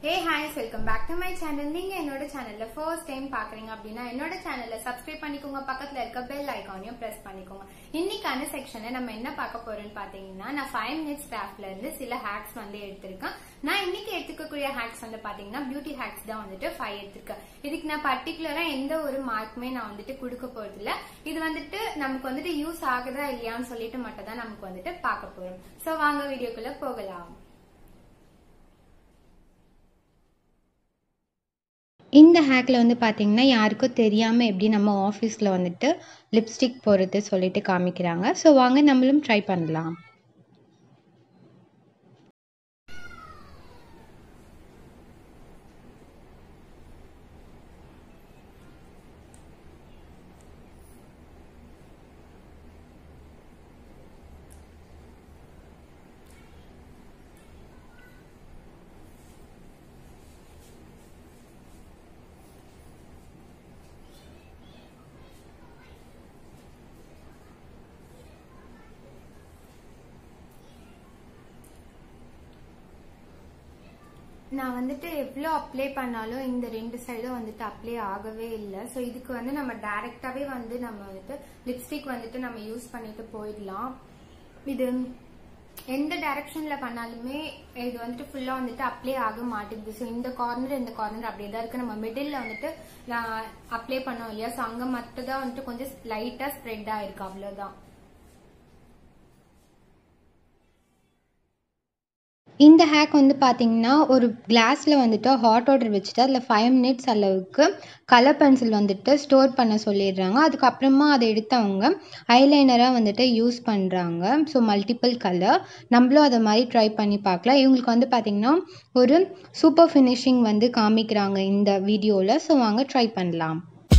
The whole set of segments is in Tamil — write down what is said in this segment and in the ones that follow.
ஹே ஹாய்ஸ் welcome back to my channel நீங்க என்னோட சேனல்ல ஃபர்ஸ்ட் டைம் பாக்குறீங்க அப்படின்னா என்னோட சேனல்ல சப்ஸ்கிரைப் பண்ணிக்கோங்க பக்கத்துல இருக்க பெல் ஐக்கானையும் பிரஸ் பண்ணிக்கோங்க இன்னைக்கான செக்ஷன்ல நம்ம என்ன பார்க்க போறோம்னு பாத்தீங்கன்னா நான் ஃபைவ் மினிட்ஸ் கிராஃப்ட்ல இருந்து சில ஹேக்ஸ் வந்து எடுத்திருக்கேன் நான் இன்னைக்கு எடுத்துக்கக்கூடிய ஹேக்ஸ் வந்து பாத்தீங்கன்னா பியூட்டி ஹேக்ஸ் தான் வந்துட்டு ஃபைவ் எடுத்திருக்கேன் இதுக்கு நான் பர்டிகுலரா எந்த ஒரு மார்க்குமே நான் வந்துட்டு கொடுக்க போறது இல்ல இது வந்துட்டு நமக்கு வந்துட்டு யூஸ் ஆகுதா இல்லையான்னு சொல்லிட்டு மட்டும் தான் நமக்கு வந்துட்டு பார்க்க போறோம் சோ வாங்க வீடியோக்குள்ள போகலாம் இந்த ஹேக்கில் வந்து பார்த்தீங்கன்னா யாருக்கும் தெரியாமல் எப்படி நம்ம ஆஃபீஸில் வந்துட்டு லிப்ஸ்டிக் போடுறது சொல்லிட்டு காமிக்கிறாங்க ஸோ வாங்க நம்மளும் ட்ரை பண்ணலாம் நான் வந்துட்டு எவ்வளோ அப்ளை பண்ணாலும் இந்த ரெண்டு சைடும் வந்துட்டு அப்ளை ஆகவே இல்லை ஸோ இதுக்கு வந்து நம்ம டைரக்டாவே வந்து நம்ம வந்துட்டு லிப்ஸ்டிக் வந்துட்டு நம்ம யூஸ் பண்ணிட்டு போயிடலாம் இது எந்த டைரக்ஷன்ல பண்ணாலுமே இது வந்துட்டு ஃபுல்லா வந்துட்டு அப்ளை ஆக மாட்டேங்குது ஸோ இந்த கார்னர் இந்த கார்னர் அப்படியே தான் இருக்கு நம்ம மிடில் வந்துட்டு அப்ளை பண்ணோம் இல்லையா ஸோ அங்க மட்டும் தான் வந்துட்டு கொஞ்சம் லைட்டா ஸ்ப்ரெட் ஆயிருக்கு அவ்வளவுதான் இந்த ஹேக் வந்து பார்த்தீங்கன்னா ஒரு கிளாஸில் வந்துட்டு ஹாட் வாட்டர் வச்சுட்டு அதில் ஃபைவ் மினிட்ஸ் அளவுக்கு கலர் பென்சில் வந்துட்டு ஸ்டோர் பண்ண சொல்லிடுறாங்க அதுக்கப்புறமா அதை எடுத்தவங்க ஐலைனராக வந்துட்டு யூஸ் பண்ணுறாங்க ஸோ மல்டிபிள் கலர் நம்மளும் அதை மாதிரி ட்ரை பண்ணி பார்க்கலாம் இவங்களுக்கு வந்து பார்த்திங்கன்னா ஒரு சூப்பர் ஃபினிஷிங் வந்து காமிக்கிறாங்க இந்த வீடியோவில் ஸோ வாங்க ட்ரை பண்ணலாம்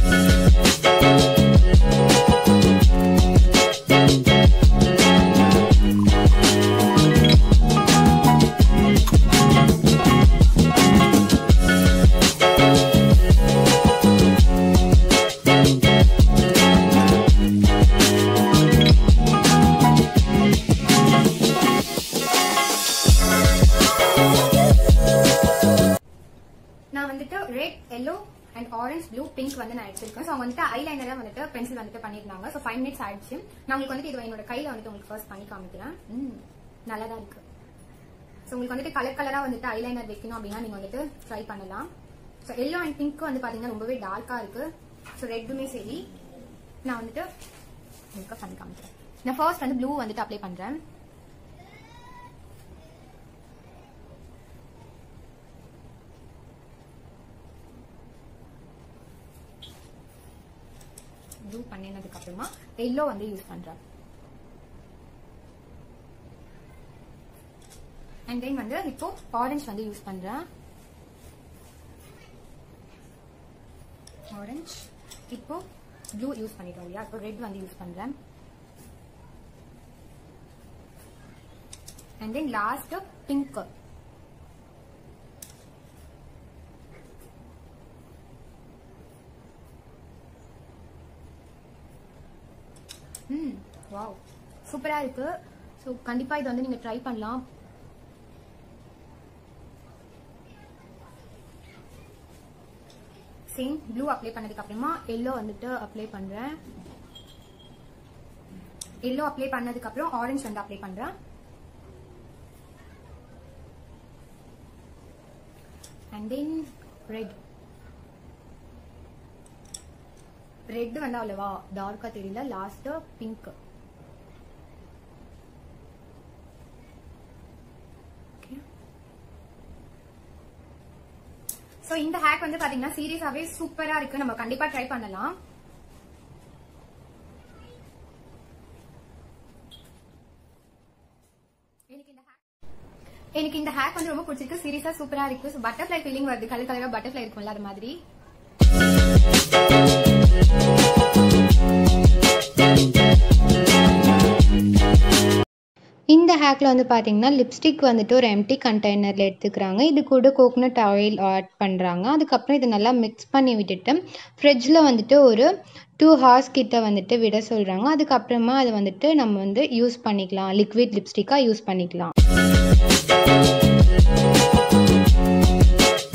நான் வந்துட்டு red yellow and orange blue pink வந்து நான் எடுத்திருக்கேன் ஸோ அவங்க வந்துட்டு ஐலைனரா வந்துட்டு பென்சில் வந்துட்டு பண்ணிருந்தாங்க ஸோ ஃபைவ் மினிட்ஸ் ஆயிடுச்சு நான் உங்களுக்கு வந்துட்டு இது என்னோட கையில வந்துட்டு உங்களுக்கு ஃபர்ஸ்ட் பண்ணி காமிக்கிறேன் ம், நல்லா தான் இருக்கு ஸோ உங்களுக்கு வந்துட்டு கலர் கலரா வந்துட்டு ஐலைனர் வைக்கணும் அப்படின்னா நீங்க வந்துட்டு ட்ரை பண்ணலாம் ஸோ எல்லோ அண்ட் பிங்க் வந்து பாத்தீங்கன்னா ரொம்பவே டார்க்கா இருக்கு ஸோ ரெட்டுமே சரி நான் வந்துட்டு உங்களுக்கு பண்ணி காமிக்கிறேன் நான் ஃபர்ஸ்ட் வந்து ப்ளூ வந்துட்டு அப்ளை பண்றேன் ப்ளூ பண்ணினதுக்கு அப்புறமா எல்லோ வந்து யூஸ் பண்றேன் அண்ட் தென் வந்து இப்போ ஆரஞ்சு வந்து யூஸ் பண்றேன் ஆரஞ்சு இப்போ ப்ளூ யூஸ் பண்ணிட்டோம் இல்லையா இப்போ ரெட் வந்து யூஸ் பண்றேன் and then last pink hmm wow சூப்பரா இருக்கு ஸோ கண்டிப்பா இது வந்து நீங்க ட்ரை பண்ணலாம் சேம் ப்ளூ அப்ளை பண்ணதுக்கு அப்புறமா எல்லோ வந்துட்டு அப்ளை பண்றேன் எல்லோ அப்ளை பண்ணதுக்கு அப்புறம் ஆரஞ்சு வந்து அப்ளை பண்றேன் அண்ட் தென் ரெட் ரெட் வந்து அவ்வளவா டார்க்கா தெரியல லாஸ்ட் பிங்க் சோ இந்த ஹேக் வந்து பாத்தீங்கன்னா சீரியஸாவே சூப்பரா இருக்கு நம்ம கண்டிப்பா ட்ரை பண்ணலாம் எனக்கு இந்த hack- எனக்கு இந்த ஹேக் வந்து ரொம்ப பிடிச்சிருக்கு சீரியஸா சூப்பரா இருக்கு பட்டர்ஃபிளை ஃபீலிங் வருது கலர் கலரா பட்டர்ஃபிளை இருக்கும்ல அது மாதிரி இந்த ஹேக்கில் வந்து பார்த்தீங்கன்னா லிப்ஸ்டிக் வந்துட்டு ஒரு எம்டி கண்டெய்னரில் எடுத்துக்கிறாங்க இது கூட கோகனட் ஆயில் ஆட் பண்ணுறாங்க அதுக்கப்புறம் இதை நல்லா மிக்ஸ் பண்ணி விட்டுட்டு ஃப்ரிட்ஜில் வந்துட்டு ஒரு டூ ஹார்ஸ் கிட்ட வந்துட்டு விட சொல்கிறாங்க அதுக்கப்புறமா அதை வந்துட்டு நம்ம வந்து யூஸ் பண்ணிக்கலாம் லிக்விட் லிப்ஸ்டிக்காக யூஸ் பண்ணிக்கலாம்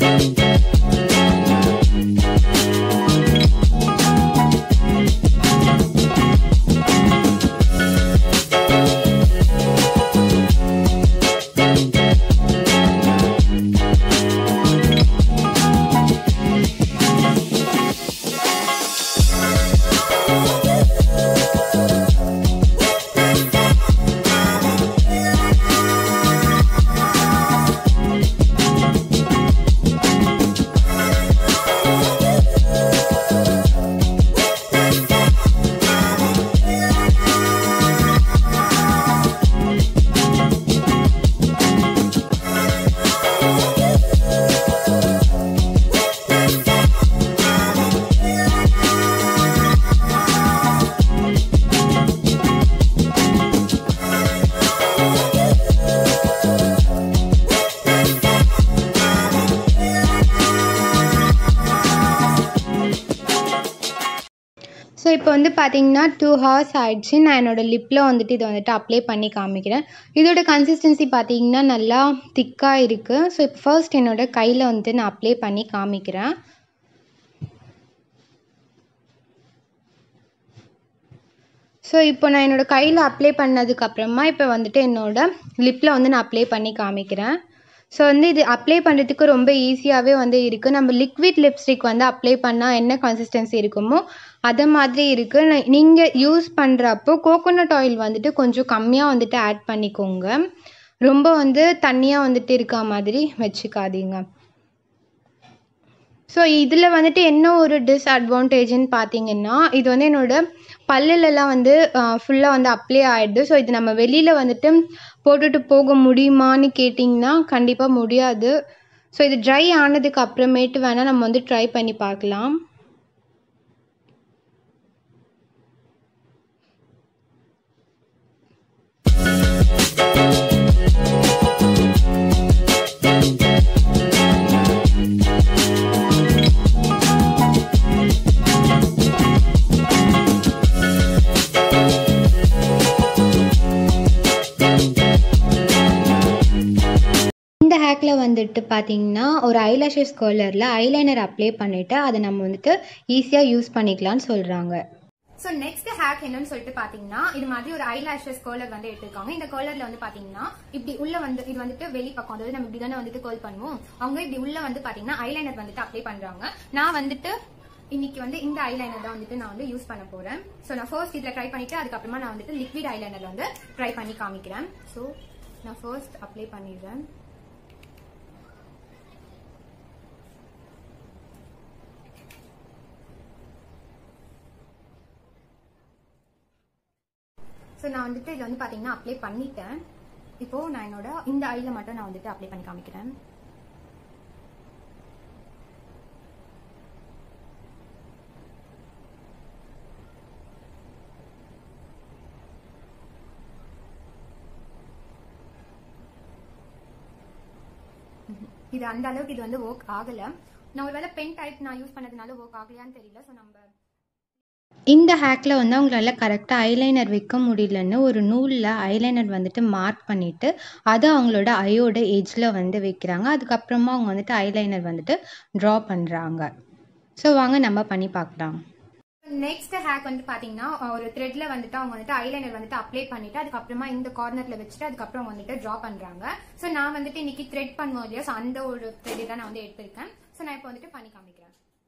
இப்போ வந்து பார்த்தீங்கன்னா டூ ஹவர்ஸ் ஆயிடுச்சு நான் என்னோடய லிப்பில் வந்துட்டு இதை வந்துட்டு அப்ளை பண்ணி காமிக்கிறேன் இதோட கன்சிஸ்டன்சி பார்த்தீங்கன்னா நல்லா திக்காக இருக்குது ஸோ இப்போ ஃபர்ஸ்ட் என்னோட கையில் வந்துட்டு நான் அப்ளை பண்ணி காமிக்கிறேன் ஸோ இப்போ நான் என்னோடய கையில் அப்ளை பண்ணதுக்கப்புறமா இப்போ வந்துட்டு என்னோடய லிப்பில் வந்து நான் அப்ளை பண்ணி காமிக்கிறேன் ஸோ வந்து இது அப்ளை பண்ணுறதுக்கு ரொம்ப ஈஸியாகவே வந்து இருக்குது நம்ம லிக்விட் லிப்ஸ்டிக் வந்து அப்ளை பண்ணால் என்ன கன்சிஸ்டன்சி இருக்குமோ அதை மாதிரி இருக்குது நீங்கள் யூஸ் பண்ணுறப்போ கோகோனட் ஆயில் வந்துட்டு கொஞ்சம் கம்மியாக வந்துட்டு ஆட் பண்ணிக்கோங்க ரொம்ப வந்து தண்ணியாக வந்துட்டு இருக்கா மாதிரி வச்சுக்காதீங்க ஸோ இதில் வந்துட்டு என்ன ஒரு டிஸ்அட்வான்டேஜ்னு பார்த்தீங்கன்னா இது வந்து என்னோட பல்லுலலாம் வந்து ஃபுல்லாக வந்து அப்ளை ஆகிடுது ஸோ இது நம்ம வெளியில் வந்துட்டு போட்டுட்டு போக முடியுமான்னு கேட்டிங்கன்னா கண்டிப்பாக முடியாது ஸோ இது ட்ரை ஆனதுக்கு அப்புறமேட்டு வேணால் நம்ம வந்து ட்ரை பண்ணி பார்க்கலாம் இந்த ஹேக்கில் வந்துட்டு பார்த்தீங்கன்னா ஒரு ஐலாஷஸ் கலரில் ஐலைனர் அப்ளை பண்ணிவிட்டு அதை நம்ம வந்துட்டு ஈஸியாக யூஸ் பண்ணிக்கலாம்னு சொல்கிறாங்க ஸோ நெக்ஸ்ட் ஹேக் என்னன்னு சொல்லிட்டு பாத்தீங்கன்னா இது மாதிரி ஒரு ஐ லேஷஸ் கோலர் வந்து எடுத்திருக்காங்க இந்த கோலர்ல வந்து பாத்தீங்கன்னா இப்படி உள்ள வந்து இது வந்துட்டு வெளி பக்கம் அதாவது நம்ம இப்படி தானே வந்துட்டு கோல் பண்ணுவோம் அவங்க இப்படி உள்ள வந்து பாத்தீங்கன்னா ஐலைனர் வந்துட்டு அப்ளை பண்றாங்க நான் வந்துட்டு இன்னைக்கு வந்து இந்த ஐலைனர் தான் வந்துட்டு நான் வந்து யூஸ் பண்ண போறேன் ஸோ நான் ஃபர்ஸ்ட் இதுல ட்ரை பண்ணிட்டு அதுக்கப்புறமா நான் வந்துட்டு லிக்விட் ஐலைனர் வந்து ட்ரை பண்ணி காமிக்கிறேன் ஸோ நான் ஃபர்ஸ்ட் அப்ளை பண்ணிடுறேன் ஸோ நான் வந்துட்டு இதில் வந்து பார்த்தீங்கன்னா அப்ளை பண்ணிட்டேன் இப்போ நான் என்னோட இந்த ஐல மட்டும் நான் வந்துட்டு அப்ளை பண்ணி காமிக்கிறேன் இது அந்த அளவுக்கு இது வந்து ஒர்க் ஆகல நான் ஒருவேளை பென் டைப் நான் யூஸ் பண்ணதுனால ஒர்க் ஆகலையான்னு தெரியல ஸோ நம்ம இந்த ஹேக்கில் வந்து அவங்களால கரெக்டாக ஐலைனர் வைக்க முடியலன்னு ஒரு நூலில் ஐலைனர் வந்துட்டு மார்க் பண்ணிவிட்டு அதை அவங்களோட ஐயோட எஜ்ஜில் வந்து வைக்கிறாங்க அதுக்கப்புறமா அவங்க வந்துட்டு ஐலைனர் வந்துட்டு ட்ரா பண்ணுறாங்க ஸோ வாங்க நம்ம பண்ணி பார்க்கலாம் நெக்ஸ்ட் ஹேக் வந்து பாத்தீங்கன்னா ஒரு த்ரெட்ல வந்துட்டு அவங்க வந்துட்டு ஐலைனர் வந்துட்டு அப்ளை பண்ணிட்டு அதுக்கப்புறமா இந்த கார்னர்ல வச்சுட்டு அதுக்கப்புறம் வந்துட்டு டிரா பண்றாங்க சோ நான் வந்துட்டு இன்னைக்கு த்ரெட் பண்ணுவோம் இல்லையா ஸோ அந்த ஒரு த்ரெட் தான் நான் வந்து எடுத்திருக்கேன் ஸோ நான் இப்போ வந்துட்டு பண்ணி காமிக்கிறேன்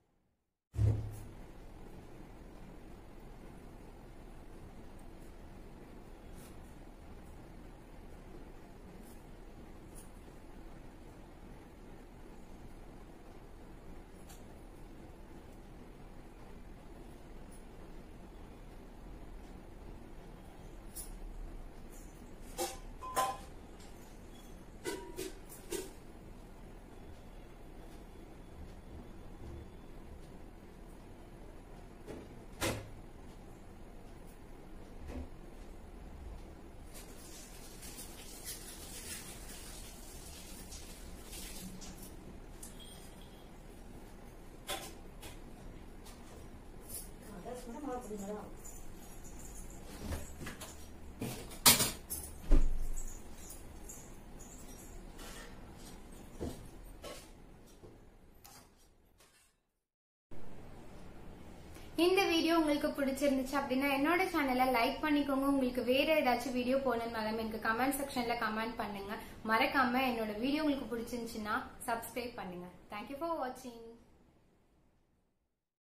இந்த வீடியோ உங்களுக்கு பிடிச்சிருந்துச்சு அப்படின்னா என்னோட சேனலை லைக் பண்ணிக்கோங்க உங்களுக்கு வேற ஏதாச்சும் வீடியோ போகணுன்னாலும் எனக்கு கமெண்ட் செக்ஷன்ல கமெண்ட் பண்ணுங்க மறக்காம என்னோட வீடியோ உங்களுக்கு பிடிச்சிருந்துச்சுன்னா சப்ஸ்கிரைப் பண்ணுங்க தேங்க்யூ ஃபார் வாட்சிங்